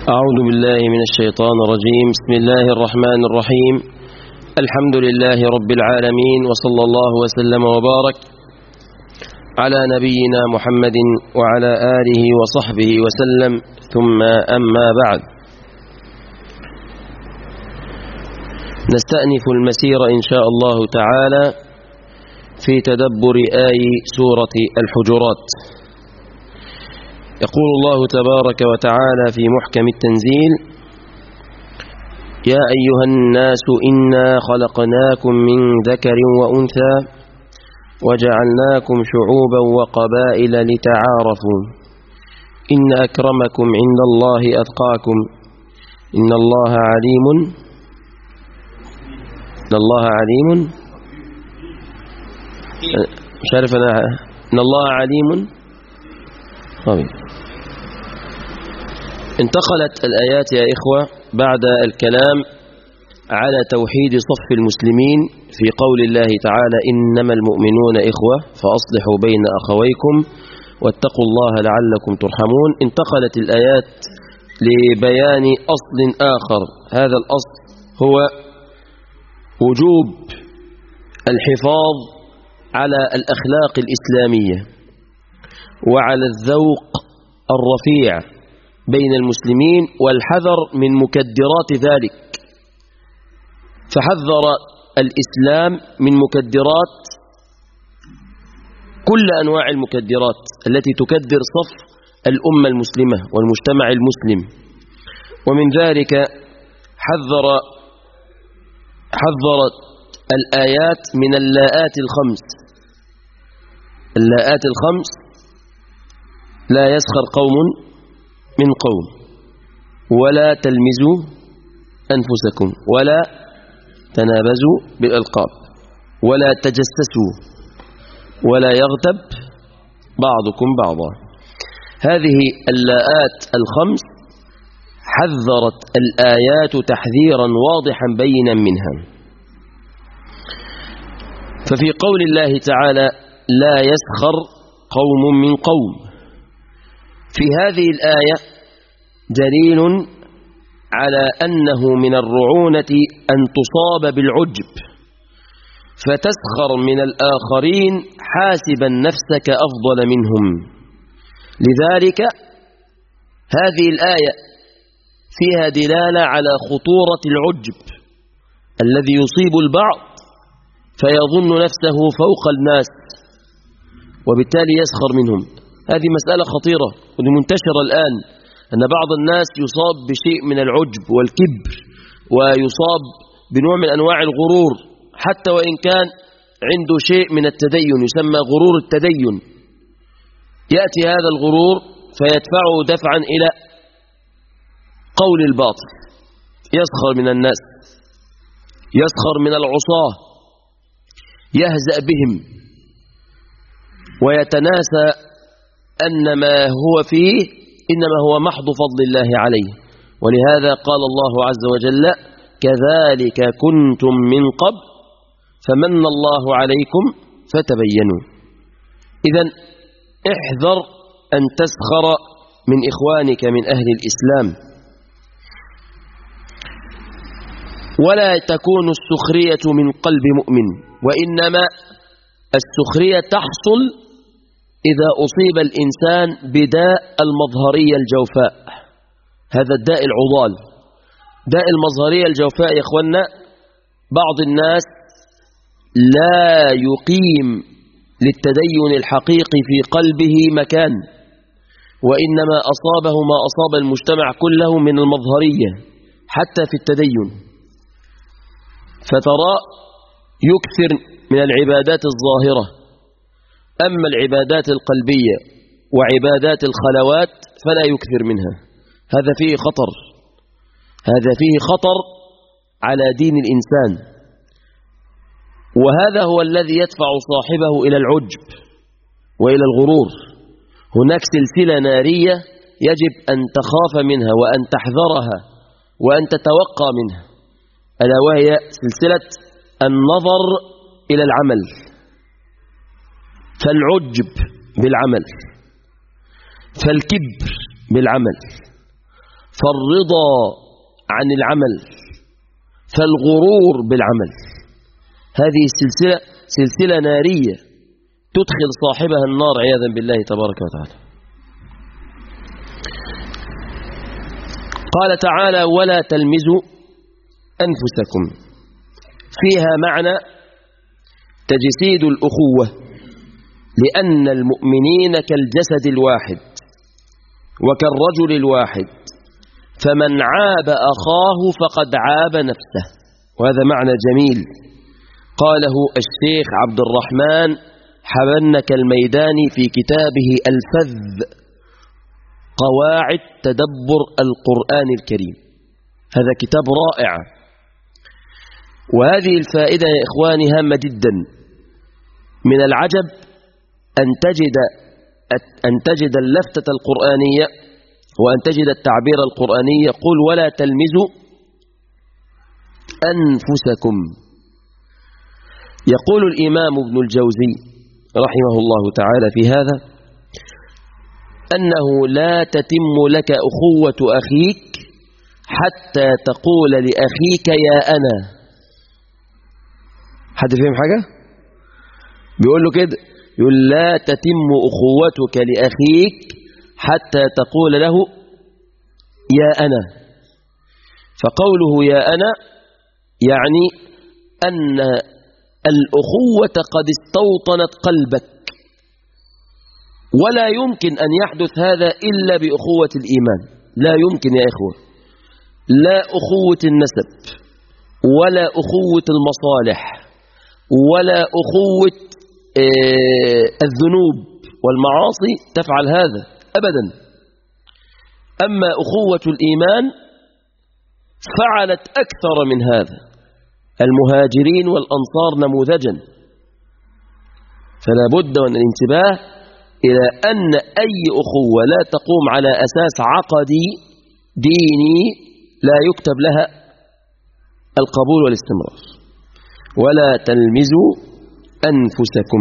أعوذ بالله من الشيطان الرجيم بسم الله الرحمن الرحيم الحمد لله رب العالمين وصلى الله وسلم وبارك على نبينا محمد وعلى آله وصحبه وسلم ثم أما بعد نستأنف المسير إن شاء الله تعالى في تدبر آي سورة الحجرات يقول الله تبارك وتعالى في محكم التنزيل يا أيها الناس إنا خلقناكم من ذكر وأنثى وجعلناكم شعوبا وقبائل لتعارفوا إن أكرمكم عند الله أتقاكم إن الله عليم إن الله عليم مش عارف أنا إن الله عليم طيب انتقلت الآيات يا إخوة بعد الكلام على توحيد صف المسلمين في قول الله تعالى إنما المؤمنون إخوة فأصلحوا بين أخويكم واتقوا الله لعلكم ترحمون انتقلت الآيات لبيان أصل آخر هذا الأصل هو وجوب الحفاظ على الأخلاق الإسلامية وعلى الذوق الرفيع بين المسلمين والحذر من مكدرات ذلك فحذر الإسلام من مكدرات كل أنواع المكدرات التي تكدر صف الأمة المسلمة والمجتمع المسلم ومن ذلك حذر حذرت الآيات من اللاءات الخمس اللاءات الخمس لا يسخر قوم من قوم ولا تلمزوا أنفسكم ولا تنابزوا بالألقاب ولا تجسسوا ولا يغتب بعضكم بعضا هذه اللاءات الخمس حذرت الآيات تحذيرا واضحا بينا منها ففي قول الله تعالى لا يسخر قوم من قوم في هذه الآية دليل على أنه من الرعونة أن تصاب بالعجب فتسخر من الآخرين حاسبا نفسك أفضل منهم لذلك هذه الآية فيها دلالة على خطورة العجب الذي يصيب البعض فيظن نفسه فوق الناس وبالتالي يسخر منهم هذه مسألة خطيرة ودي منتشرة الآن أن بعض الناس يصاب بشيء من العجب والكبر ويصاب بنوع من أنواع الغرور حتى وإن كان عنده شيء من التدين يسمى غرور التدين يأتي هذا الغرور فيدفعه دفعا إلى قول الباطل يسخر من الناس يسخر من العصاة يهزأ بهم ويتناسى أن ما هو فيه إنما هو محض فضل الله عليه ولهذا قال الله عز وجل كذلك كنتم من قبل فمن الله عليكم فتبينوا إذا احذر أن تسخر من إخوانك من أهل الإسلام ولا تكون السخرية من قلب مؤمن وإنما السخرية تحصل إذا أصيب الإنسان بداء المظهرية الجوفاء هذا الداء العضال داء المظهرية الجوفاء يا إخوانا بعض الناس لا يقيم للتدين الحقيقي في قلبه مكان وإنما أصابه ما أصاب المجتمع كله من المظهرية حتى في التدين فترى يكثر من العبادات الظاهرة أما العبادات القلبية وعبادات الخلوات فلا يكثر منها هذا فيه خطر هذا فيه خطر على دين الإنسان وهذا هو الذي يدفع صاحبه إلى العجب وإلى الغرور هناك سلسلة نارية يجب أن تخاف منها وأن تحذرها وأن تتوقى منها ألا وهي سلسلة النظر إلى العمل فالعجب بالعمل فالكبر بالعمل فالرضا عن العمل فالغرور بالعمل هذه السلسلة سلسلة نارية تدخل صاحبها النار عياذا بالله تبارك وتعالى قال تعالى ولا تلمزوا أنفسكم فيها معنى تجسيد الأخوة لأن المؤمنين كالجسد الواحد وكالرجل الواحد فمن عاب أخاه فقد عاب نفسه وهذا معنى جميل قاله الشيخ عبد الرحمن حبنك الميداني في كتابه الفذ قواعد تدبر القرآن الكريم هذا كتاب رائع وهذه الفائدة يا إخواني هامة جدا من العجب أن تجد أن تجد اللفتة القرآنية وأن تجد التعبير القرآني يقول ولا تلمزوا أنفسكم يقول الإمام ابن الجوزي رحمه الله تعالى في هذا أنه لا تتم لك أخوة أخيك حتى تقول لأخيك يا أنا حد فهم حاجة؟ بيقول له كده يقول لا تتم أخوتك لأخيك حتى تقول له يا أنا فقوله يا أنا يعني أن الأخوة قد استوطنت قلبك ولا يمكن أن يحدث هذا إلا بأخوة الإيمان لا يمكن يا إخوة لا أخوة النسب ولا أخوة المصالح ولا أخوة الذنوب والمعاصي تفعل هذا أبدا أما أخوة الإيمان فعلت أكثر من هذا المهاجرين والأنصار نموذجا فلا بد من الانتباه إلى أن أي أخوة لا تقوم على أساس عقدي ديني لا يكتب لها القبول والاستمرار ولا تلمزوا أنفسكم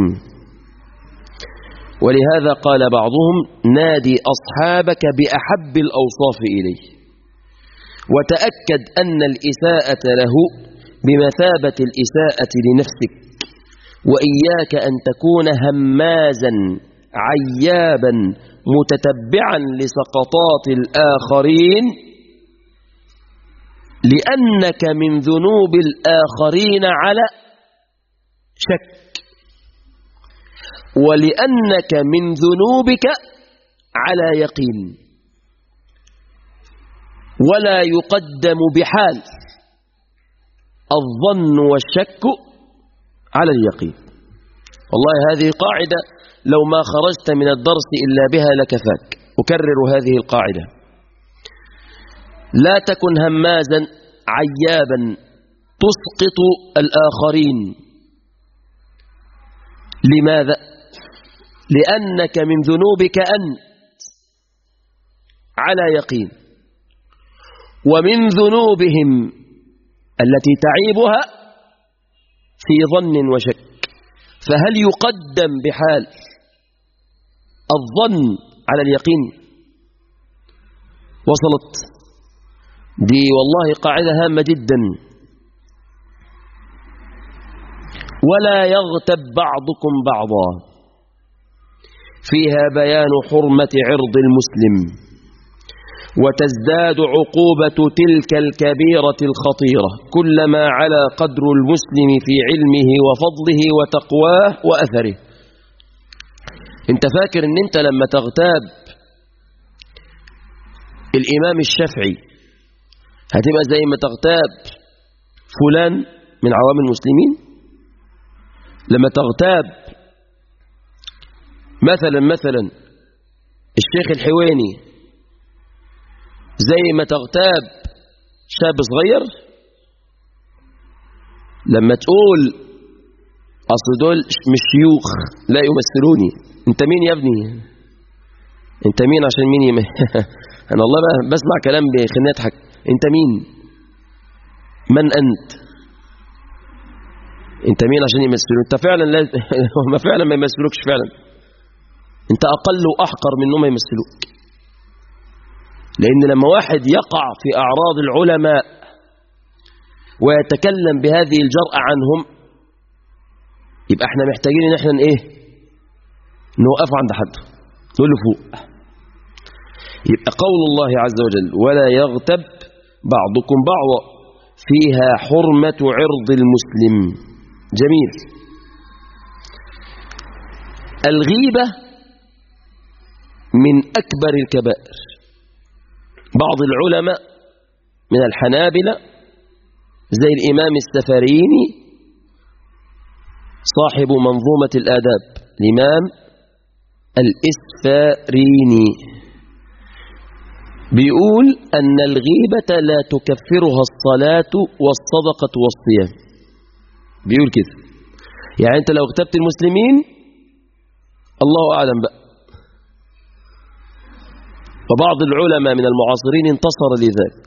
ولهذا قال بعضهم نادي أصحابك بأحب الأوصاف إليه وتأكد أن الإساءة له بمثابة الإساءة لنفسك وإياك أن تكون همازا عيابا متتبعا لسقطات الآخرين لأنك من ذنوب الآخرين على شك ولأنك من ذنوبك على يقين ولا يقدم بحال الظن والشك على اليقين والله هذه قاعدة لو ما خرجت من الدرس إلا بها لكفاك أكرر هذه القاعدة لا تكن همازا عيابا تسقط الآخرين لماذا؟ لأنك من ذنوبك أنت على يقين ومن ذنوبهم التي تعيبها في ظن وشك فهل يقدم بحال الظن على اليقين وصلت دي والله قاعدة هامة جدا ولا يغتب بعضكم بعضا فيها بيان حرمة عرض المسلم وتزداد عقوبة تلك الكبيرة الخطيرة كلما على قدر المسلم في علمه وفضله وتقواه وأثره انت فاكر ان انت لما تغتاب الإمام الشافعي هتبقى زي ما تغتاب فلان من عوام المسلمين لما تغتاب مثلا مثلا الشيخ الحويني زي ما تغتاب شاب صغير لما تقول أصل دول مش شيوخ لا يمثلوني انت مين يا ابني انت مين عشان مين يم... انا والله بسمع كلام بيخليني اضحك انت مين من انت انت مين عشان يمثلوا انت فعلا لا هم فعلا ما يمثلوكش فعلا انت اقل واحقر من انهم يمثلوك لأن لما واحد يقع في أعراض العلماء ويتكلم بهذه الجرأة عنهم يبقى احنا محتاجين ان احنا ايه نوقفه عند حد نقول له فوق يبقى قول الله عز وجل ولا يغتب بعضكم بعضا فيها حرمة عرض المسلم جميل الغيبة من أكبر الكبائر بعض العلماء من الحنابلة زي الإمام السفريني صاحب منظومة الآداب الإمام الإسفاريني بيقول أن الغيبة لا تكفرها الصلاة والصدقة والصيام بيقول كده يعني أنت لو اغتبت المسلمين الله أعلم بقى وبعض العلماء من المعاصرين انتصر لذلك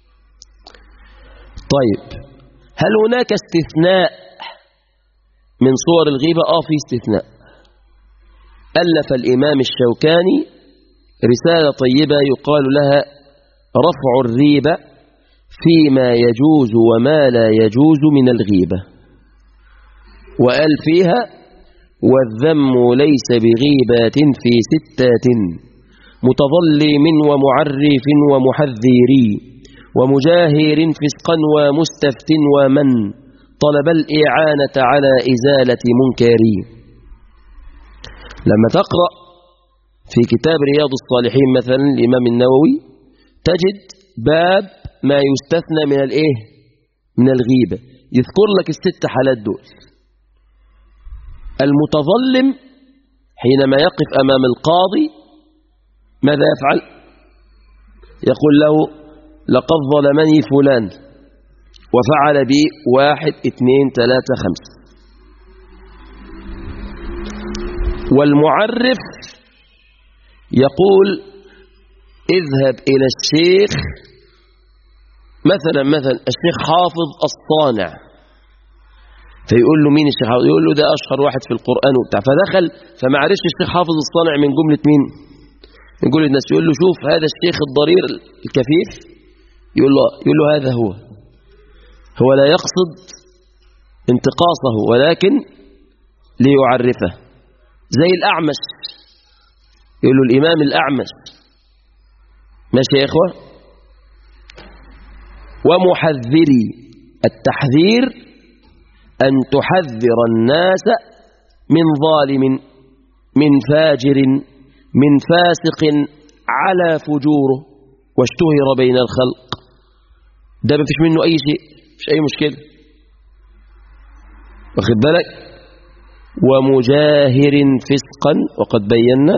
طيب هل هناك استثناء من صور الغيبة آه في استثناء ألف الإمام الشوكاني رسالة طيبة يقال لها رفع الريبة فيما يجوز وما لا يجوز من الغيبة وقال فيها والذم ليس بغيبات في ستات متظلم ومعرف ومحذر ومجاهر فسقا ومستفت ومن طلب الإعانة على إزالة منكر لما تقرأ في كتاب رياض الصالحين مثلا الإمام النووي تجد باب ما يستثنى من الإيه من الغيبة يذكر لك الست حالات دول المتظلم حينما يقف أمام القاضي ماذا يفعل يقول له لقد ظلمني فلان وفعل بي واحد اثنين ثلاثة خمسة والمعرف يقول اذهب إلى الشيخ مثلا مثلا الشيخ حافظ الصانع فيقول له مين الشيخ حافظ يقول له ده أشهر واحد في القرآن وبتاع فدخل فما عرفش الشيخ حافظ الصانع من جملة مين يقول للناس يقول له شوف هذا الشيخ الضرير الكفيف يقول له, يقول له هذا هو هو لا يقصد انتقاصه ولكن ليعرفه زي الأعمش يقول له الإمام الأعمش ماشي يا إخوة ومحذري التحذير أن تحذر الناس من ظالم من فاجر من فاسق على فجوره واشتهر بين الخلق ده ما فيش منه أي شيء مش أي مشكلة واخد بالك ومجاهر فسقا وقد بينا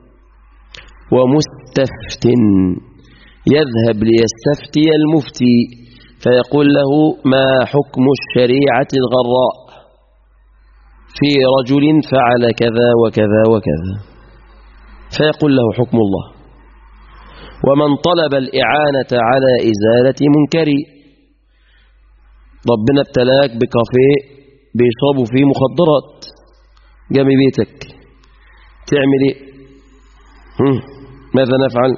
ومستفت يذهب ليستفتي المفتي فيقول له ما حكم الشريعة الغراء في رجل فعل كذا وكذا وكذا فيقول له حكم الله ومن طلب الإعانة على إزالة منكر ربنا ابتلاك بكافيه بيشربوا فيه مخدرات جنب بيتك تعمل ايه هم؟ ماذا نفعل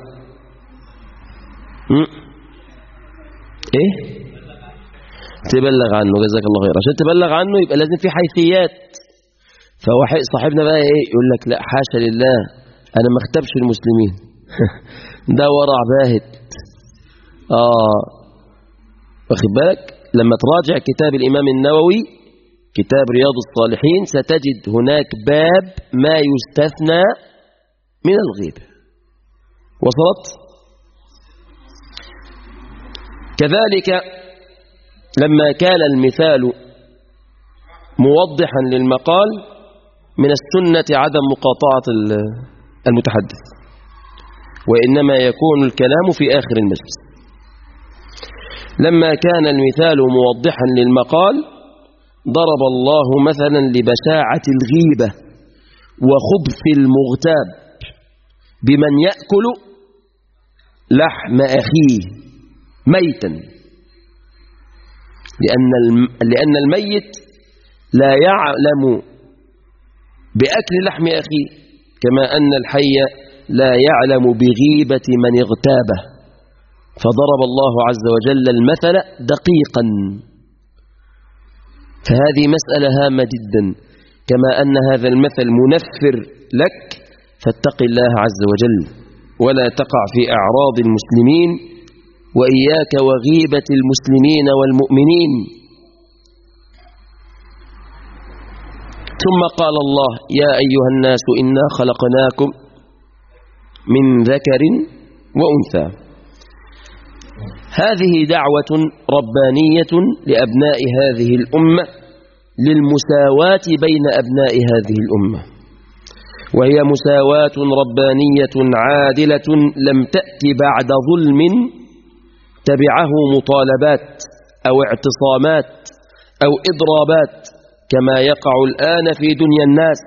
هم؟ ايه تبلغ عنه جزاك الله خير عشان تبلغ عنه يبقى لازم في حيثيات فهو صاحبنا بقى ايه يقول لك لا حاشا لله انا ما اختبش المسلمين ده ورع باهت اه واخد بالك لما تراجع كتاب الامام النووي كتاب رياض الصالحين ستجد هناك باب ما يستثنى من الغيبة وصلت كذلك لما كان المثال موضحا للمقال من السنة عدم مقاطعة المتحدث وإنما يكون الكلام في آخر المجلس لما كان المثال موضحا للمقال ضرب الله مثلا لبشاعة الغيبة وخبث المغتاب بمن يأكل لحم أخيه ميتا لأن لأن الميت لا يعلم بأكل لحم أخيه كما أن الحي لا يعلم بغيبة من اغتابه فضرب الله عز وجل المثل دقيقا فهذه مسألة هامة جدا كما أن هذا المثل منفر لك فاتق الله عز وجل ولا تقع في أعراض المسلمين وإياك وغيبة المسلمين والمؤمنين ثم قال الله يا أيها الناس إنا خلقناكم من ذكر وأنثى هذه دعوة ربانية لأبناء هذه الأمة للمساواة بين أبناء هذه الأمة وهي مساواة ربانية عادلة لم تأت بعد ظلم تبعه مطالبات أو اعتصامات أو إضرابات كما يقع الآن في دنيا الناس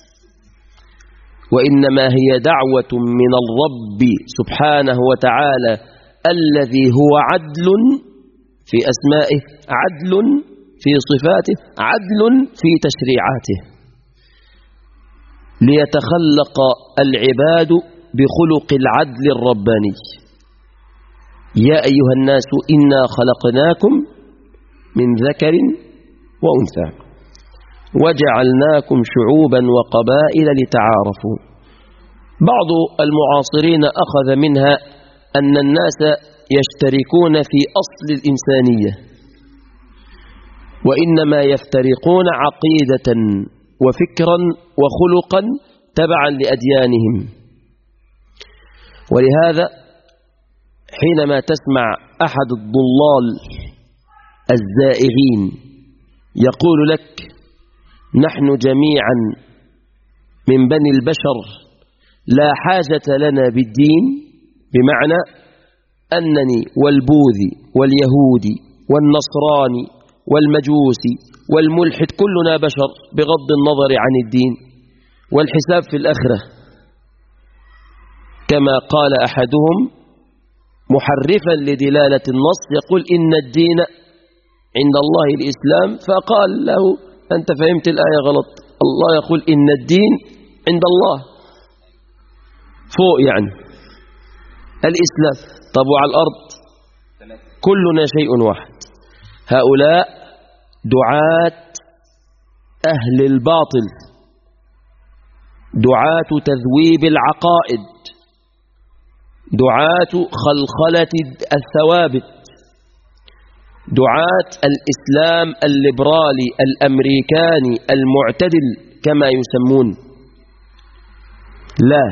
وإنما هي دعوة من الرب سبحانه وتعالى الذي هو عدل في أسمائه عدل في صفاته عدل في تشريعاته ليتخلق العباد بخلق العدل الرباني يا أيها الناس إنا خلقناكم من ذكر وأنثى وجعلناكم شعوبا وقبائل لتعارفوا بعض المعاصرين أخذ منها أن الناس يشتركون في أصل الإنسانية وإنما يفترقون عقيدة وفكرا وخلقا تبعا لأديانهم ولهذا حينما تسمع أحد الضلال الزائغين يقول لك نحن جميعا من بني البشر لا حاجة لنا بالدين بمعنى أنني والبوذي واليهودي والنصراني والمجوسي والملحد كلنا بشر بغض النظر عن الدين والحساب في الآخرة كما قال أحدهم محرفا لدلالة النص يقول إن الدين عند الله الإسلام فقال له أنت فهمت الآية غلط الله يقول إن الدين عند الله فوق يعني الإسلام طب وعلى الأرض كلنا شيء واحد هؤلاء دعاة أهل الباطل دعاة تذويب العقائد دعاة خلخلة الثوابت دعاة الإسلام الليبرالي الأمريكاني المعتدل كما يسمون لا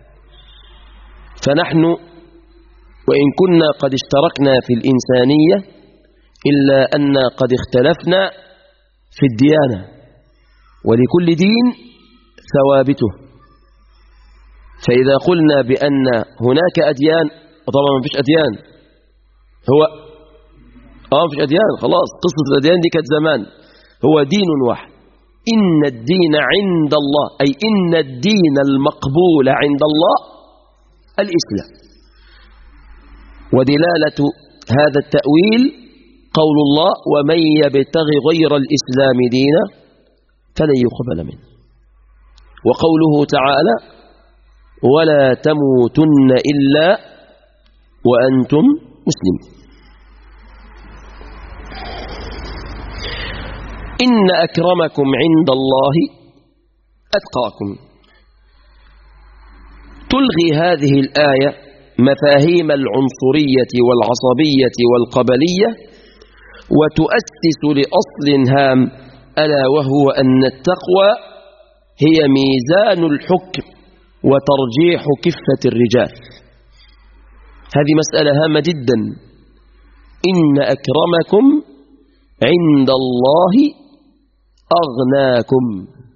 فنحن وإن كنا قد اشتركنا في الإنسانية إلا أن قد اختلفنا في الديانة ولكل دين ثوابته فإذا قلنا بأن هناك أديان طبعا ما فيش أديان هو اه مفيش أديان خلاص قصة الأديان دي كانت زمان هو دين واحد إن الدين عند الله أي إن الدين المقبول عند الله الإسلام ودلالة هذا التأويل قول الله ومن يبتغي غير الإسلام دينا فلن يقبل منه وقوله تعالى ولا تموتن إلا وأنتم مسلمون إن أكرمكم عند الله أتقاكم تلغي هذه الآية مفاهيم العنصرية والعصبية والقبلية وتؤسس لأصل هام ألا وهو أن التقوى هي ميزان الحكم وترجيح كفة الرجال هذه مسألة هامة جدا إن أكرمكم عند الله أغناكم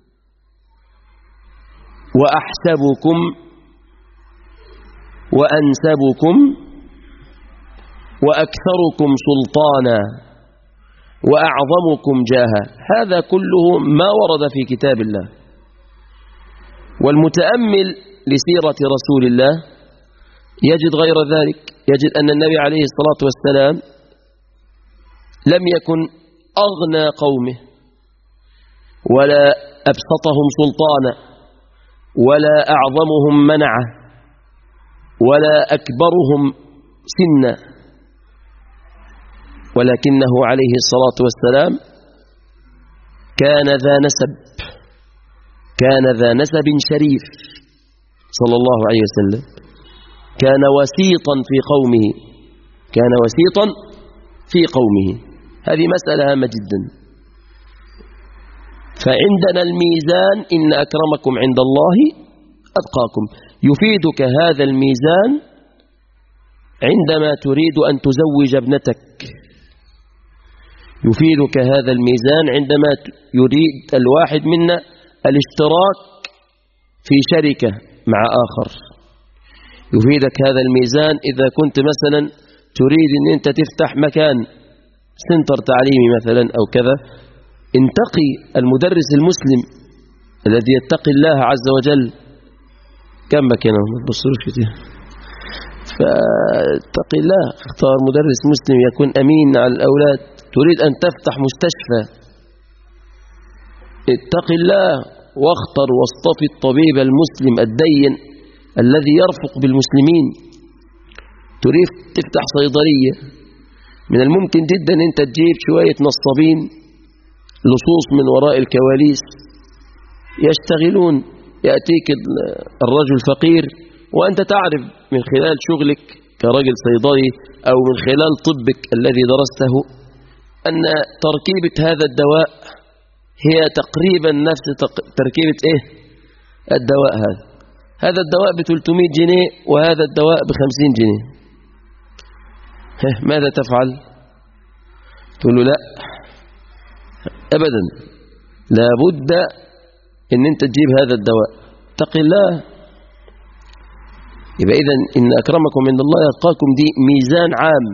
وأحسبكم وأنسبكم وأكثركم سلطانا وأعظمكم جاها هذا كله ما ورد في كتاب الله والمتأمل لسيرة رسول الله يجد غير ذلك يجد أن النبي عليه الصلاة والسلام لم يكن أغنى قومه ولا أبسطهم سلطانا ولا أعظمهم منعه ولا أكبرهم سنا ولكنه عليه الصلاة والسلام كان ذا نسب كان ذا نسب شريف صلى الله عليه وسلم كان وسيطا في قومه كان وسيطا في قومه هذه مسألة هامة جدا فعندنا الميزان إن أكرمكم عند الله أتقاكم يفيدك هذا الميزان عندما تريد أن تزوج ابنتك يفيدك هذا الميزان عندما يريد الواحد منا الاشتراك في شركة مع آخر يفيدك هذا الميزان إذا كنت مثلا تريد أن أنت تفتح مكان سنتر تعليمي مثلا أو كذا انتقي المدرس المسلم الذي يتقي الله عز وجل كم مكانه ما تبصروش كتير فاتقي الله اختار مدرس مسلم يكون أمين على الأولاد تريد أن تفتح مستشفى اتق الله واختر واصطفي الطبيب المسلم الدين الذي يرفق بالمسلمين تريد تفتح صيدلية من الممكن جدا انت تجيب شوية نصابين لصوص من وراء الكواليس يشتغلون يأتيك الرجل فقير وأنت تعرف من خلال شغلك كرجل صيدلي أو من خلال طبك الذي درسته أن تركيبة هذا الدواء هي تقريبا نفس تركيبة إيه الدواء هذا هذا الدواء ب 300 جنيه وهذا الدواء ب 50 جنيه ماذا تفعل تقول له لا أبدا لابد ان انت تجيب هذا الدواء اتق الله يبقى اذا ان اكرمكم عند الله يتقاكم دي ميزان عام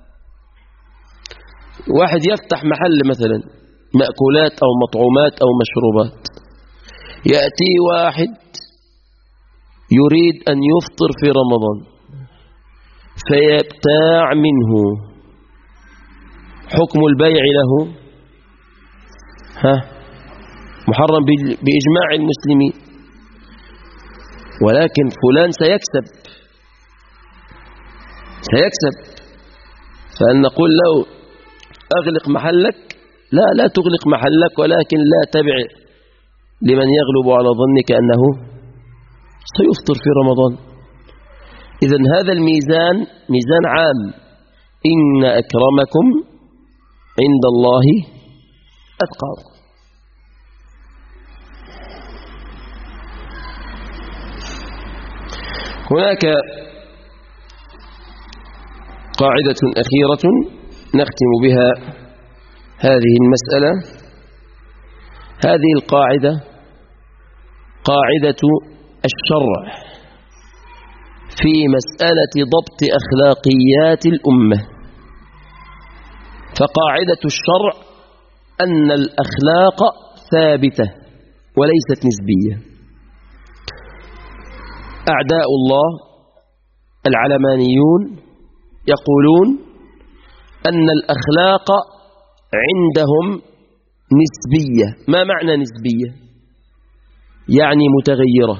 واحد يفتح محل مثلا مأكولات أو مطعومات أو مشروبات يأتي واحد يريد أن يفطر في رمضان فيبتاع منه حكم البيع له ها محرم بإجماع المسلمين ولكن فلان سيكسب سيكسب فأن نقول له أغلق محلك لا لا تغلق محلك ولكن لا تبع لمن يغلب على ظنك أنه سيفطر في رمضان إذا هذا الميزان ميزان عام إن أكرمكم عند الله أتقاكم هناك قاعدة أخيرة نختم بها هذه المسألة هذه القاعدة قاعدة الشرع في مسألة ضبط أخلاقيات الأمة فقاعدة الشرع أن الأخلاق ثابتة وليست نسبية أعداء الله العلمانيون يقولون أن الأخلاق عندهم نسبية ما معنى نسبية يعني متغيرة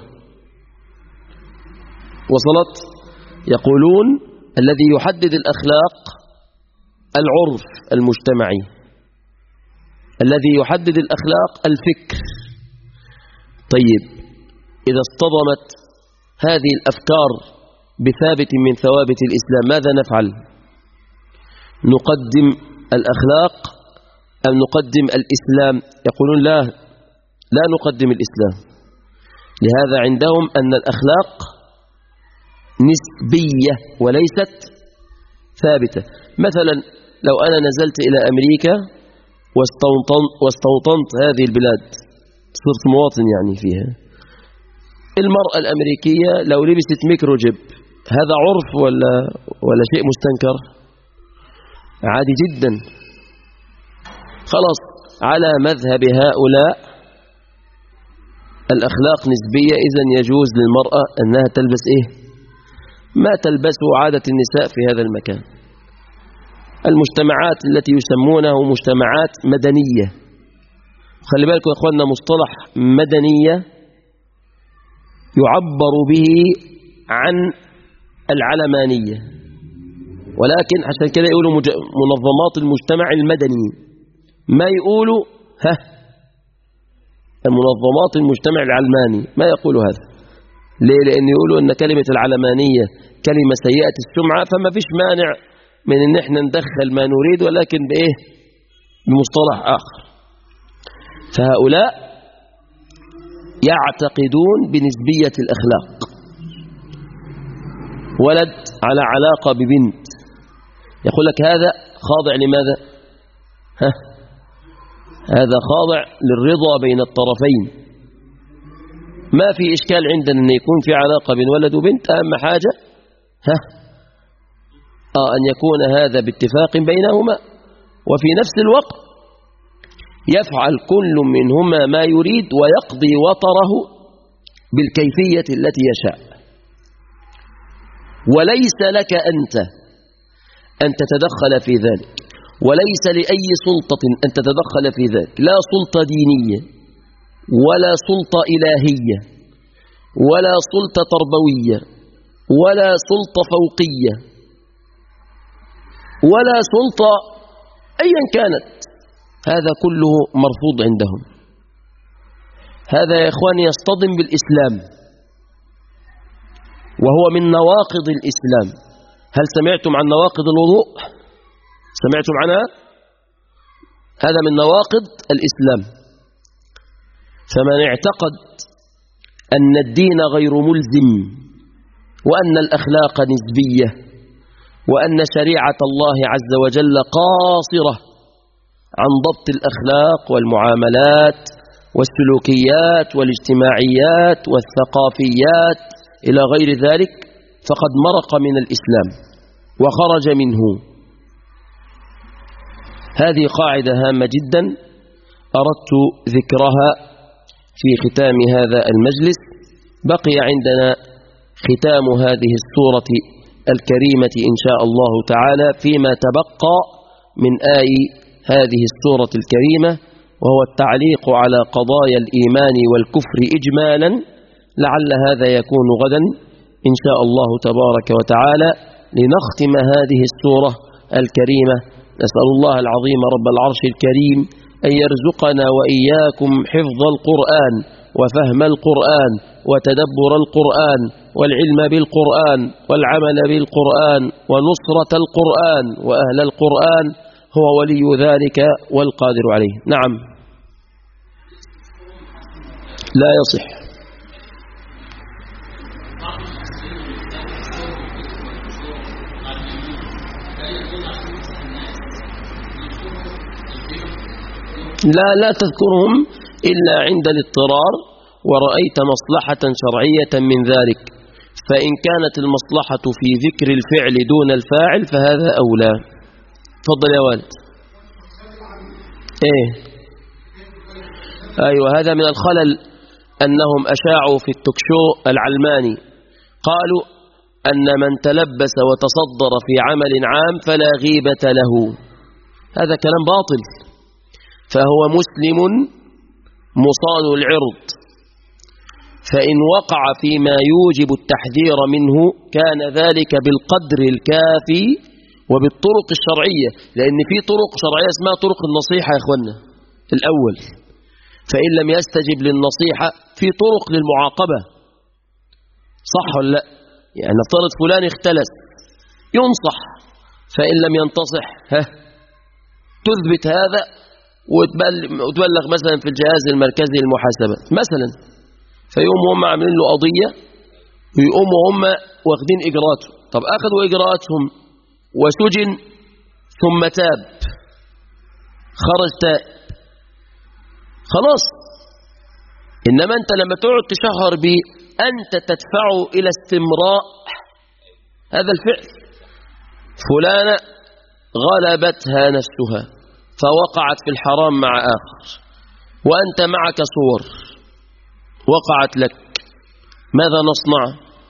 وصلت يقولون الذي يحدد الأخلاق العرف المجتمعي الذي يحدد الأخلاق الفكر طيب إذا اصطدمت هذه الأفكار بثابت من ثوابت الإسلام ماذا نفعل؟ نقدم الأخلاق أم نقدم الإسلام يقولون لا لا نقدم الإسلام لهذا عندهم أن الأخلاق نسبية وليست ثابتة مثلا لو أنا نزلت إلى أمريكا واستوطنت, واستوطنت هذه البلاد صرت مواطن يعني فيها المرأة الأمريكية لو لبست ميكروجيب هذا عرف ولا, ولا شيء مستنكر عادي جدا خلاص على مذهب هؤلاء الأخلاق نسبية إذا يجوز للمرأة أنها تلبس إيه ما تلبسه عادة النساء في هذا المكان المجتمعات التي يسمونه مجتمعات مدنية خلي بالكم يا أخواننا مصطلح مدنية يعبر به عن العلمانية ولكن عشان كده يقولوا منظمات المجتمع المدني ما يقولوا ها منظمات المجتمع العلماني ما يقولوا هذا ليه لأن يقولوا أن كلمة العلمانية كلمة سيئة السمعة فما فيش مانع من أن احنا ندخل ما نريد ولكن بإيه بمصطلح آخر فهؤلاء يعتقدون بنسبية الأخلاق ولد على علاقة ببنت يقول لك هذا خاضع لماذا ها هذا خاضع للرضا بين الطرفين ما في إشكال عندنا أن يكون في علاقة بين ولد وبنت أهم حاجة ها آه أن يكون هذا باتفاق بينهما وفي نفس الوقت يفعل كل منهما ما يريد ويقضي وطره بالكيفية التي يشاء وليس لك أنت أن تتدخل في ذلك وليس لأي سلطة أن تتدخل في ذلك لا سلطة دينية ولا سلطة إلهية ولا سلطة تربوية ولا سلطة فوقية ولا سلطة أيا كانت هذا كله مرفوض عندهم هذا يا إخواني يصطدم بالإسلام وهو من نواقض الإسلام هل سمعتم عن نواقض الوضوء سمعتم عنها هذا من نواقض الإسلام فمن اعتقد أن الدين غير ملزم وأن الأخلاق نسبية وأن شريعة الله عز وجل قاصرة عن ضبط الأخلاق والمعاملات والسلوكيات والاجتماعيات والثقافيات إلى غير ذلك فقد مرق من الإسلام وخرج منه هذه قاعدة هامة جدا أردت ذكرها في ختام هذا المجلس بقي عندنا ختام هذه السورة الكريمة إن شاء الله تعالى فيما تبقى من آي هذه السورة الكريمة وهو التعليق على قضايا الإيمان والكفر إجمالا لعل هذا يكون غدا إن شاء الله تبارك وتعالى لنختم هذه السورة الكريمة نسأل الله العظيم رب العرش الكريم أن يرزقنا وإياكم حفظ القرآن وفهم القرآن وتدبر القرآن والعلم بالقرآن والعمل بالقرآن ونصرة القرآن وأهل القرآن هو ولي ذلك والقادر عليه نعم لا يصح لا لا تذكرهم إلا عند الاضطرار ورأيت مصلحة شرعية من ذلك فإن كانت المصلحة في ذكر الفعل دون الفاعل فهذا أولى تفضل يا والد ايه ايوه هذا من الخلل انهم اشاعوا في التكشو العلماني قالوا ان من تلبس وتصدر في عمل عام فلا غيبة له هذا كلام باطل فهو مسلم مصان العرض فإن وقع فيما يوجب التحذير منه كان ذلك بالقدر الكافي وبالطرق الشرعية لأن في طرق شرعية اسمها طرق النصيحة يا أخوانا الأول فإن لم يستجب للنصيحة في طرق للمعاقبة صح ولا لا يعني نفترض فلان اختلس ينصح فإن لم ينتصح ها تثبت هذا وتبلغ مثلا في الجهاز المركزي للمحاسبة مثلا فيقوموا هم عاملين له قضية ويقوموا هم واخدين إجراءاته طب أخذوا إجراءاتهم وسجن ثم تاب خرج تائب خلاص إنما أنت لما تقعد تشهر به أنت تدفعه إلى استمراء هذا الفعل فلانة غلبتها نفسها فوقعت في الحرام مع آخر وأنت معك صور وقعت لك ماذا نصنع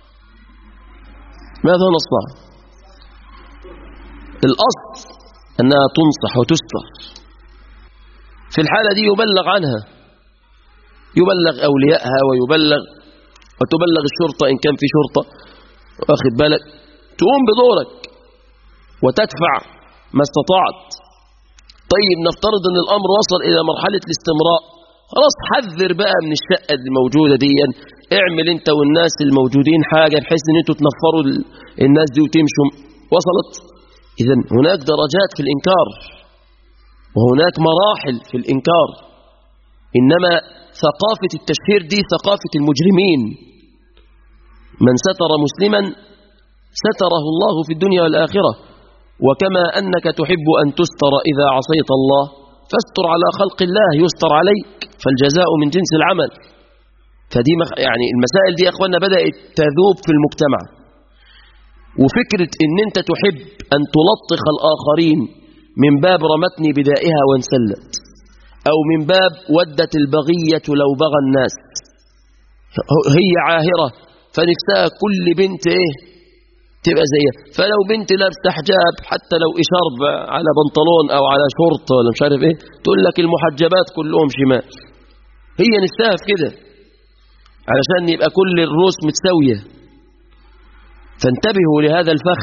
ماذا نصنع الأصل أنها تنصح وتستر في الحالة دي يبلغ عنها يبلغ أوليائها ويبلغ وتبلغ الشرطة إن كان في شرطة واخد بالك تقوم بدورك وتدفع ما استطعت طيب نفترض ان الامر وصل الى مرحلة الاستمراء خلاص حذر بقى من الشقة الموجودة دي اعمل انت والناس الموجودين حاجة بحيث ان انتوا تنفروا الناس دي وتمشوا وصلت اذا هناك درجات في الانكار وهناك مراحل في الانكار انما ثقافة التشهير دي ثقافة المجرمين من ستر مسلما ستره الله في الدنيا والآخرة وكما أنك تحب أن تستر إذا عصيت الله فاستر على خلق الله يستر عليك فالجزاء من جنس العمل فدي يعني المسائل دي يا أخوانا بدأت تذوب في المجتمع وفكرة أن أنت تحب أن تلطخ الآخرين من باب رمتني بدائها وانسلت أو من باب ودت البغية لو بغى الناس هي عاهرة فنفسها كل بنت إيه تبقى زيها فلو بنت لابسه حجاب حتى لو إشارب على بنطلون أو على شورت ولا مش عارف إيه تقول لك المحجبات كلهم شمال هي نفسها في كده علشان يبقى كل الروس متساوية فانتبهوا لهذا الفخ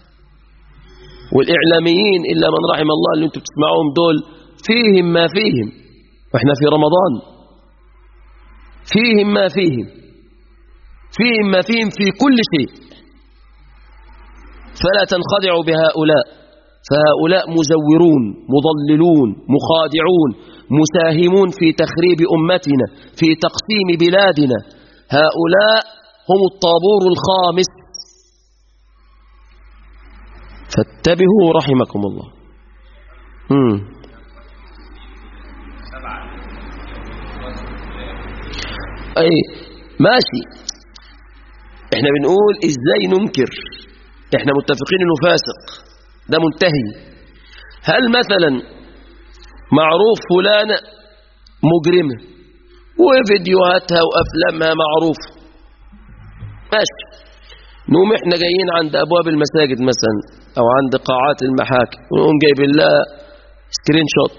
والإعلاميين إلا من رحم الله اللي انتم بتسمعوهم دول فيهم ما فيهم واحنا في رمضان فيهم ما فيهم فيهم ما فيهم في كل شيء فلا تنخدعوا بهؤلاء فهؤلاء مزورون مضللون مخادعون مساهمون في تخريب أمتنا في تقسيم بلادنا هؤلاء هم الطابور الخامس فاتبهوا رحمكم الله مم. أي ماشي احنا بنقول ازاي ننكر احنا متفقين انه فاسق ده منتهي هل مثلا معروف فلانة مجرمة وفيديوهاتها وافلامها معروف ماشي نقوم احنا جايين عند ابواب المساجد مثلا او عند قاعات المحاكم ونقوم جايبين لها سكرين شوت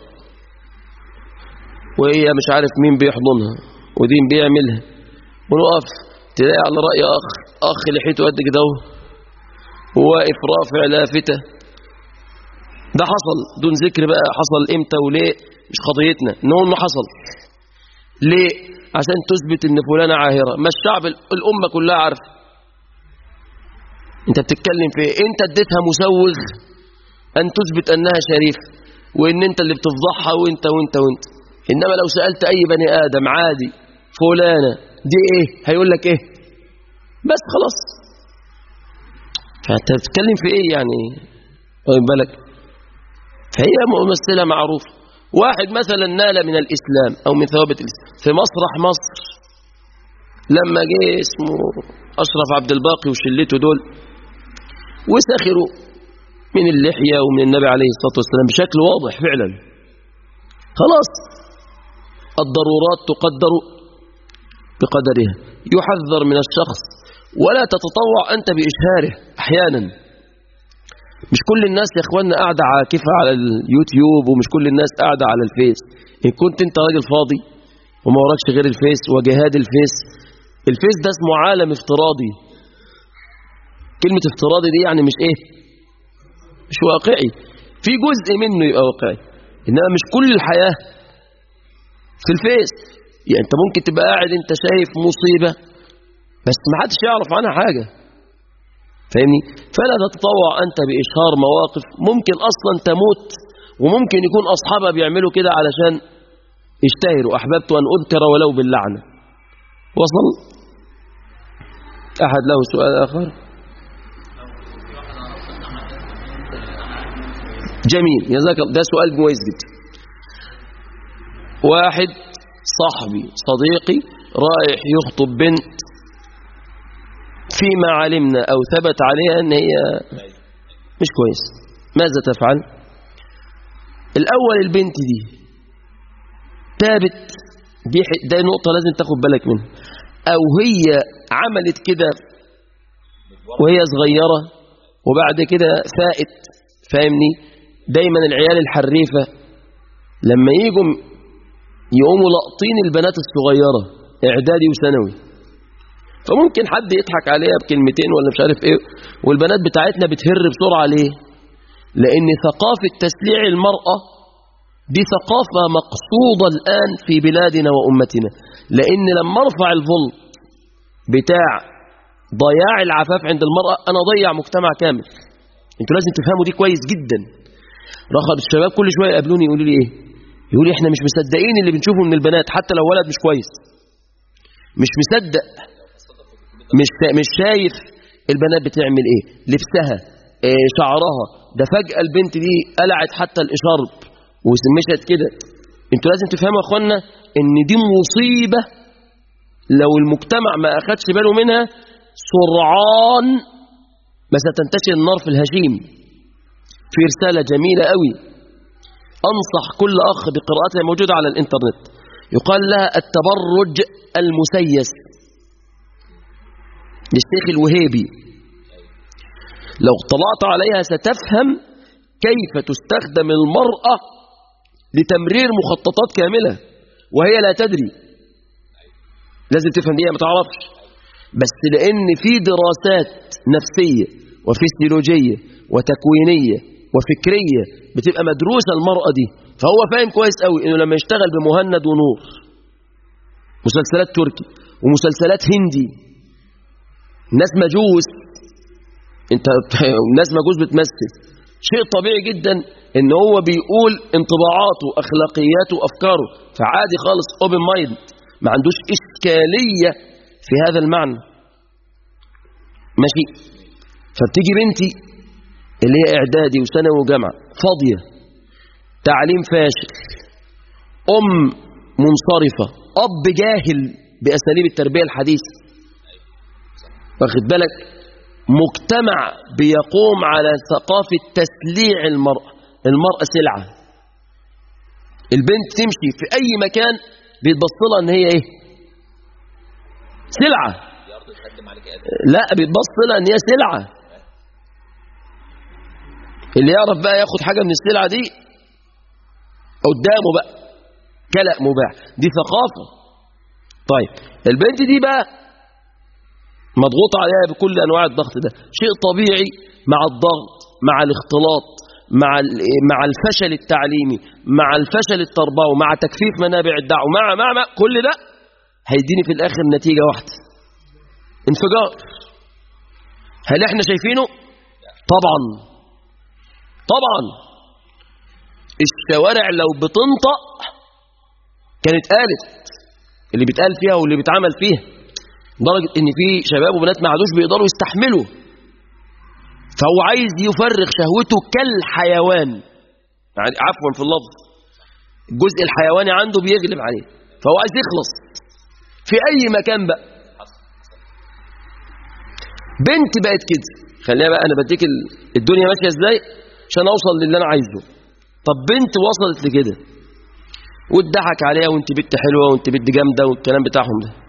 وهي مش عارف مين بيحضنها ودين بيعملها ونقف تلاقي على رأي أخ أخ لحيته قد كده وواقف رافع لافتة ده حصل دون ذكر بقى حصل امتى وليه مش قضيتنا انه انه حصل ليه عشان تثبت ان فلانة عاهرة ما الشعب الأمة كلها عارفه انت بتتكلم في ايه انت اديتها مسوغ ان تثبت انها شريفة وان انت اللي بتفضحها وانت وانت وانت انما لو سألت اي بني ادم عادي فلانة دي ايه هيقول لك ايه بس خلاص فانت بتتكلم في ايه يعني واخد بالك فهي ممثلة معروف واحد مثلا نال من الاسلام او من ثوابت الاسلام في مسرح مصر لما جه اسمه اشرف عبد الباقي وشلته دول وسخروا من اللحية ومن النبي عليه الصلاة والسلام بشكل واضح فعلا خلاص الضرورات تقدر بقدرها يحذر من الشخص ولا تتطوع أنت بإشهاره أحيانا مش كل الناس يا اخوانا قاعدة عاكفة على اليوتيوب ومش كل الناس قاعدة على الفيس إن كنت أنت راجل فاضي وما وراكش غير الفيس وجهاد الفيس الفيس ده اسمه عالم افتراضي كلمة افتراضي دي يعني مش ايه مش واقعي في جزء منه يبقى واقعي إنما مش كل الحياة في الفيس يعني انت ممكن تبقى قاعد انت شايف مصيبة بس ما حدش يعرف عنها حاجة فاهمني فلا تتطوع انت بإشهار مواقف ممكن اصلا تموت وممكن يكون اصحابها بيعملوا كده علشان يشتهروا احببت ان اذكر ولو باللعنة وصل احد له سؤال اخر جميل جزاك ده سؤال كويس جدا واحد صاحبي صديقي رايح يخطب بنت فيما علمنا أو ثبت عليها أن هي مش كويس ماذا تفعل الأول البنت دي تابت دي ده نقطة لازم تاخد بالك منها أو هي عملت كده وهي صغيرة وبعد كده فائت فاهمني دايما العيال الحريفة لما يجوا يقوموا لقطين البنات الصغيرة اعدادي وثانوي فممكن حد يضحك عليها بكلمتين ولا مش عارف ايه والبنات بتاعتنا بتهر بسرعة ليه لأن ثقافة تسليع المرأة دي ثقافة مقصودة الآن في بلادنا وأمتنا لأن لما ارفع الفولت بتاع ضياع العفاف عند المرأة أنا ضيع مجتمع كامل انتوا لازم تفهموا دي كويس جدا رغب الشباب كل شوية يقابلوني يقولوا لي ايه يقول لي احنا مش مصدقين اللي بنشوفه من البنات حتى لو ولد مش كويس مش مصدق مش مش شايف البنات بتعمل ايه لبسها إيه شعرها ده فجأة البنت دي قلعت حتى الإشارب وسمشت كده انتوا لازم تفهموا يا اخوانا ان دي مصيبة لو المجتمع ما اخدش باله منها سرعان ما ستنتشر النار في الهشيم في رسالة جميلة قوي أنصح كل أخ بقراءتها موجودة على الإنترنت يقال لها التبرج المسيس للشيخ الوهيبي لو اطلعت عليها ستفهم كيف تستخدم المرأة لتمرير مخططات كاملة وهي لا تدري لازم تفهم دي ما تعرفش بس لأن في دراسات نفسية وفسيولوجية وتكوينية وفكرية بتبقى مدروسة المرأة دي فهو فاهم كويس قوي انه لما يشتغل بمهند ونور مسلسلات تركي ومسلسلات هندي ناس مجوس انت ناس مجوس بتمثل شيء طبيعي جدا ان هو بيقول انطباعاته اخلاقياته افكاره فعادي خالص اوبن مايند ما عندوش اشكاليه في هذا المعنى ماشي فبتيجي بنتي اللي هي اعدادي وثانوي وجامعه فاضيه تعليم فاشل ام منصرفه اب جاهل باساليب التربيه الحديثه واخد بالك مجتمع بيقوم على ثقافه تسليع المراه المراه سلعه البنت تمشي في اي مكان بيتبص لها ان هي ايه سلعه لا بيتبص لها ان هي سلعه اللي يعرف بقى ياخد حاجه من السلعه دي قدامه بقى كلأ مباح دي ثقافه طيب البنت دي بقى مضغوط عليها بكل انواع الضغط ده شيء طبيعي مع الضغط مع الاختلاط مع مع الفشل التعليمي مع الفشل التربوي مع تكثيف منابع الدعوه مع مع, مع كل ده هيديني في الاخر نتيجه واحده انفجار هل احنا شايفينه طبعا طبعا الشوارع لو بتنطق كانت قالت اللي بيتقال فيها واللي بيتعمل فيها لدرجه ان في شباب وبنات ما عادوش بيقدروا يستحملوا فهو عايز يفرغ شهوته كالحيوان يعني عفوا في اللفظ الجزء الحيواني عنده بيغلب عليه فهو عايز يخلص في اي مكان بقى بنت بقت كده خليها بقى انا بديك الدنيا ماشيه ازاي عشان اوصل للي انا عايزه طب بنت وصلت لكده واتضحك عليها وانت بنت حلوه وانت بنت جامده والكلام بتاعهم ده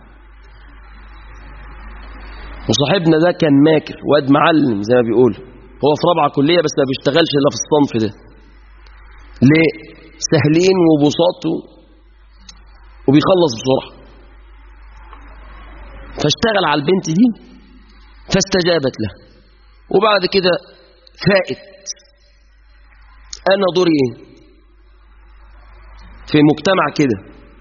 وصاحبنا ده كان ماكر واد معلم زي ما بيقولوا هو في رابعه كليه بس ما بيشتغلش الا في الصنف ده ليه سهلين وبساط وبيخلص بسرعه فاشتغل على البنت دي فاستجابت له وبعد كده فائت انا دوري ايه في مجتمع كده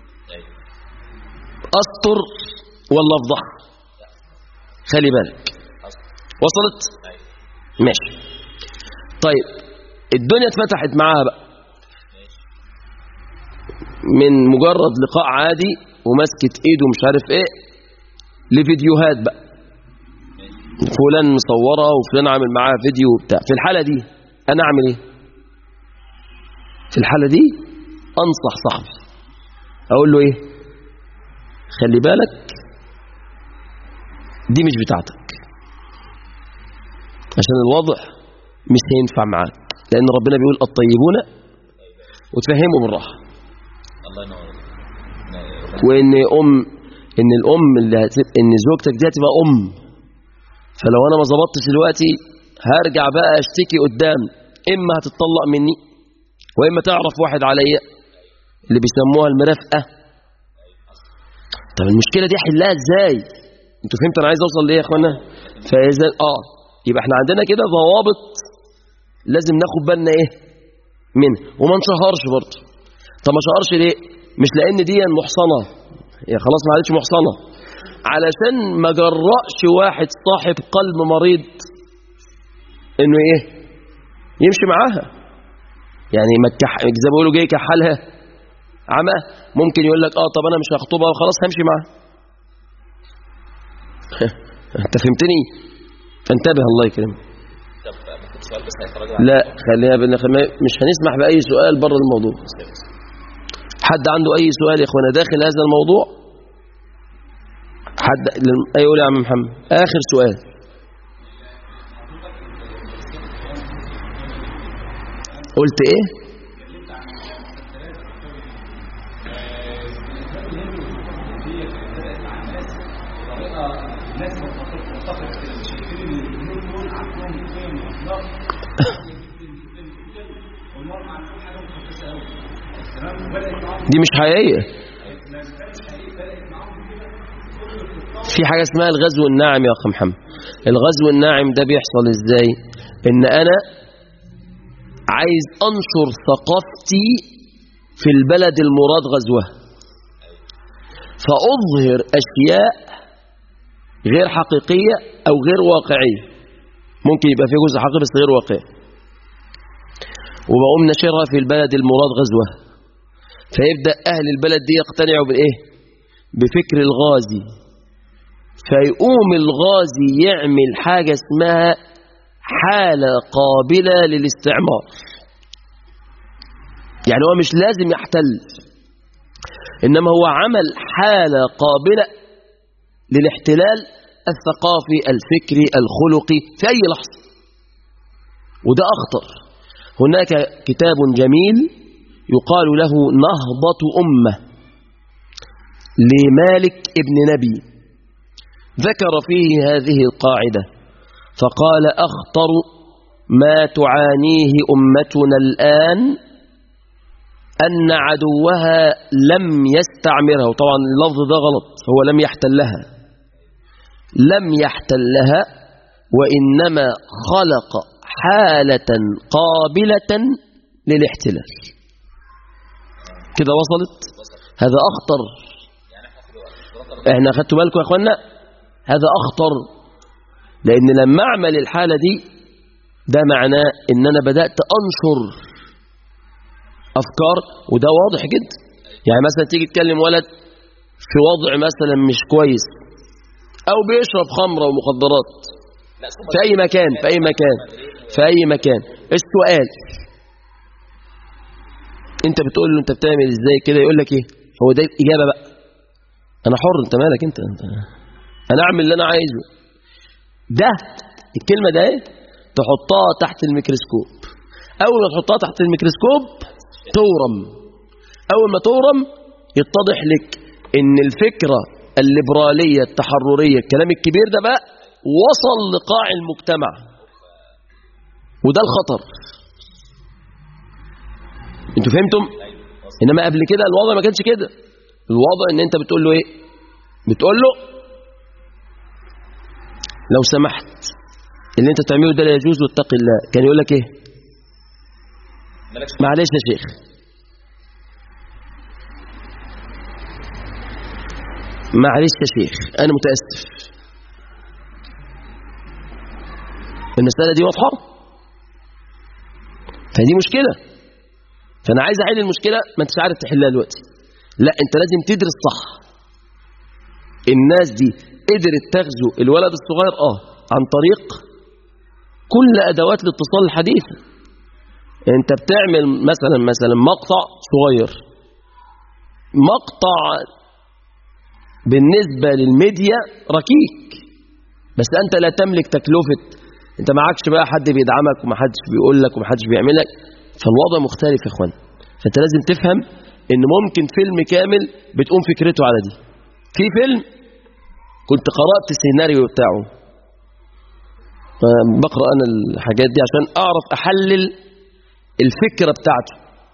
استر ولا افضح خلي بالك وصلت ماشي طيب الدنيا اتفتحت معاها بقى من مجرد لقاء عادي ومسكت ايده مش عارف ايه لفيديوهات بقى فلان مصوره وفلان عامل معاها فيديو وبتاع في الحاله دي انا اعمل ايه في الحاله دي انصح صاحبي اقول له ايه خلي بالك دي مش بتاعتك عشان الوضع مش هينفع معاك لان ربنا بيقول الطيبون وتفهموا بالراحه الله ينور وان ام ان الام اللي هتبقى ان زوجتك دي هتبقى ام فلو انا ما ظبطتش دلوقتي هرجع بقى اشتكي قدام اما هتطلق مني واما تعرف واحد عليا اللي بيسموها المرافقه طب المشكله دي احلها ازاي انتوا فهمتوا انا عايز اوصل ليه يا اخوانا فاذا اه يبقى احنا عندنا كده ضوابط لازم ناخد بالنا ايه منه وما نشهرش برضه طب ما شهرش ليه مش لان دي محصنه هي خلاص ما عادتش محصنه علشان ما جرأش واحد صاحب قلب مريض انه ايه يمشي معاها يعني ما تكح... زي ما بيقولوا جاي كحالها عمى ممكن يقول لك اه طب انا مش هخطبها وخلاص همشي معاها انت فهمتني فانتبه الله يكرمك طب ممكن سؤال بس هيخرج لا خليها بينا خلينا- مش هنسمح باي سؤال بره الموضوع حد عنده اي سؤال يا اخوانا داخل هذا الموضوع حد اي يقول يا عم محمد اخر سؤال قلت ايه دي مش حقيقيه في حاجه اسمها الغزو الناعم يا اخ محمد الغزو الناعم ده بيحصل ازاي ان انا عايز انشر ثقافتي في البلد المراد غزوها فاظهر اشياء غير حقيقيه او غير واقعيه ممكن يبقى في جزء حقيقي بس غير واقعي وبقوم نشرها في البلد المراد غزوها فيبدا اهل البلد دي يقتنعوا بالايه بفكر الغازي فيقوم الغازي يعمل حاجه اسمها حاله قابله للاستعمار يعني هو مش لازم يحتل انما هو عمل حاله قابله للاحتلال الثقافي الفكري الخلقي في اي لحظه وده اخطر هناك كتاب جميل يقال له نهضة أمة لمالك ابن نبي ذكر فيه هذه القاعدة فقال أخطر ما تعانيه أمتنا الآن أن عدوها لم يستعمرها وطبعا اللفظ ده غلط هو لم يحتلها لم يحتلها وإنما خلق حالة قابلة للاحتلال كده وصلت هذا أخطر احنا خدتوا بالكم يا اخوانا هذا أخطر لأن لما أعمل الحالة دي ده معناه إن أنا بدأت أنشر أفكار وده واضح جدا يعني مثلا تيجي تكلم ولد في وضع مثلا مش كويس أو بيشرب خمرة ومخدرات في أي مكان في أي مكان في أي مكان السؤال انت بتقول له انت بتعمل ازاي كده يقول لك ايه هو ده اجابه بقى انا حر انت مالك انت, انت انا اعمل اللي انا عايزه ده الكلمه ده ايه تحطها تحت الميكروسكوب اول ما تحطها تحت الميكروسكوب تورم اول ما تورم يتضح لك ان الفكره الليبراليه التحرريه الكلام الكبير ده بقى وصل لقاع المجتمع وده الخطر انتوا فهمتم انما قبل كده الوضع ما كانش كده الوضع ان انت بتقول له ايه بتقول له لو سمحت اللي انت بتعمله ده لا يجوز واتق الله كان يقول لك ايه مالكش معلش يا شيخ معلش يا شيخ انا متاسف المساله دي واضحه فدي مشكله فانا عايز احل المشكله ما انتش عارف تحلها دلوقتي لا انت لازم تدرس صح الناس دي قدرت تغزو الولد الصغير اه عن طريق كل ادوات الاتصال الحديثه انت بتعمل مثلا مثلا مقطع صغير مقطع بالنسبه للميديا ركيك بس انت لا تملك تكلفه انت معكش بقى حد بيدعمك ومحدش بيقول لك ومحدش بيعمل لك فالوضع مختلف يا اخوان فانت لازم تفهم ان ممكن فيلم كامل بتقوم فكرته على دي في فيلم كنت قرات السيناريو بتاعه بقرا انا الحاجات دي عشان اعرف احلل الفكره بتاعته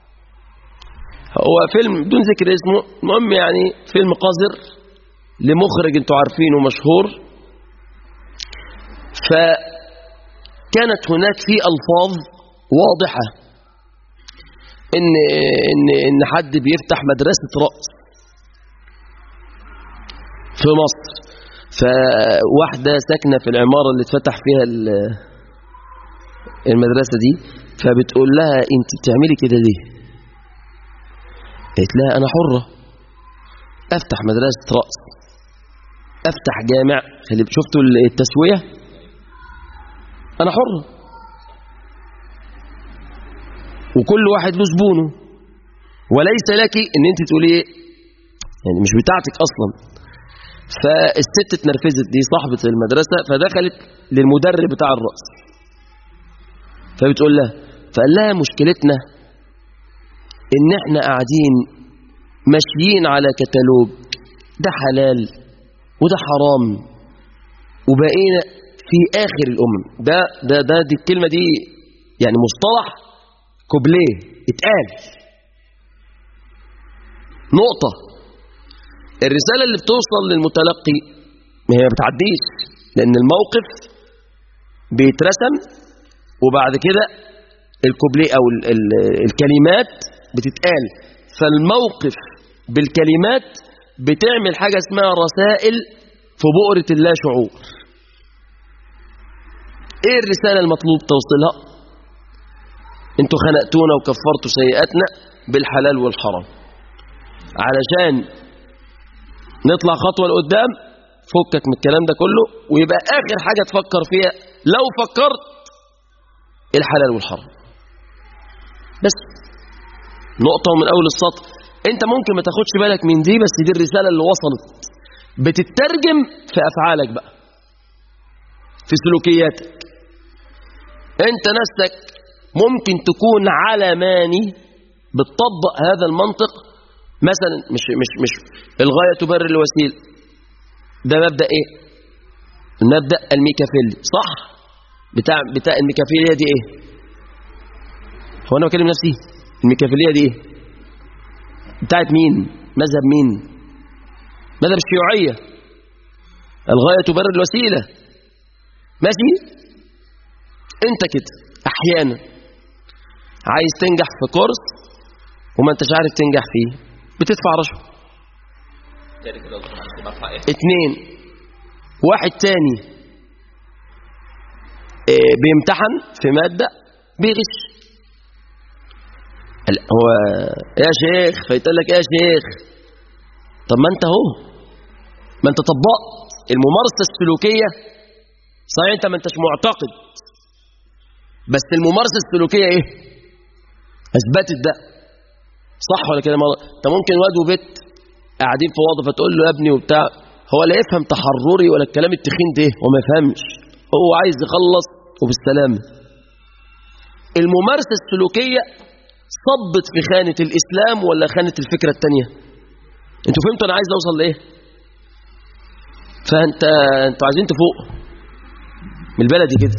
هو فيلم بدون ذكر اسمه المهم يعني فيلم قذر لمخرج انتوا عارفينه مشهور فكانت هناك في الفاظ واضحة إن إن إن حد بيفتح مدرسة رقص في مصر فواحدة ساكنة في العمارة اللي اتفتح فيها ال- المدرسة دي فبتقول لها أنت بتعملي كده ليه؟ قالت لها أنا حرة أفتح مدرسة رقص أفتح جامع خلي شفتوا التسوية أنا حرة وكل واحد له زبونه وليس لك ان انت تقولي ايه يعني مش بتاعتك اصلا فالست اتنرفزت دي صاحبة المدرسة فدخلت للمدرب بتاع الرأس فبتقول لها فقال لها مشكلتنا ان احنا قاعدين ماشيين على كتالوج ده حلال وده حرام وبقينا في اخر الامم ده ده ده دي الكلمة دي يعني مصطلح كوبليه اتقال نقطة الرسالة اللي بتوصل للمتلقي ما هي ما بتعديش لأن الموقف بيترسم وبعد كده الكوبليه أو ال ال الكلمات بتتقال فالموقف بالكلمات بتعمل حاجة اسمها رسائل في بؤرة اللا شعور ايه الرسالة المطلوب توصيلها انتوا خنقتونا وكفرتوا سيئاتنا بالحلال والحرام علشان نطلع خطوة لقدام فكك من الكلام ده كله ويبقى آخر حاجة تفكر فيها لو فكرت الحلال والحرام بس نقطة من أول السطر أنت ممكن ما تاخدش بالك من دي بس دي الرسالة اللي وصلت بتترجم في أفعالك بقى في سلوكياتك أنت نفسك ممكن تكون علماني بتطبق هذا المنطق مثلا مش مش مش الغاية تبرر الوسيلة ده مبدأ ايه المبدأ الميكافيلي صح بتاع بتاع الميكافيلية دي ايه هو انا بكلم نفسي الميكافيلية دي ايه بتاعت مين مذهب مين مذهب الشيوعية الغاية تبرر الوسيلة ماشي انت كده احيانا عايز تنجح في كورس وما انتش عارف تنجح فيه بتدفع رشوه تاني كده قلت معلش برفع ايه اتنين واحد تاني اه بيمتحن في مادة بيغش قال هو يا شيخ فيتقال لك يا شيخ طب ما انت اهو ما انت طبقت الممارسة السلوكية صحيح انت ما انتش معتقد بس الممارسة السلوكية ايه اثبتت ده صح ولا كده مرة انت ممكن واد وبت قاعدين في وظيفه فتقول له يا ابني وبتاع هو لا يفهم تحرري ولا الكلام التخين ده هو ما يفهمش هو عايز يخلص وبالسلامه الممارسه السلوكيه صبت في خانه الاسلام ولا خانه الفكره الثانيه انتوا فهمتوا انا عايز اوصل لايه فانت انتوا عايزين تفوق من البلدي كده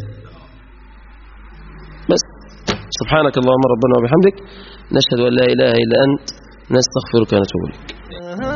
بس سبحانك اللهم ربنا وبحمدك نشهد ان لا اله الا انت نستغفرك ونتوب اليك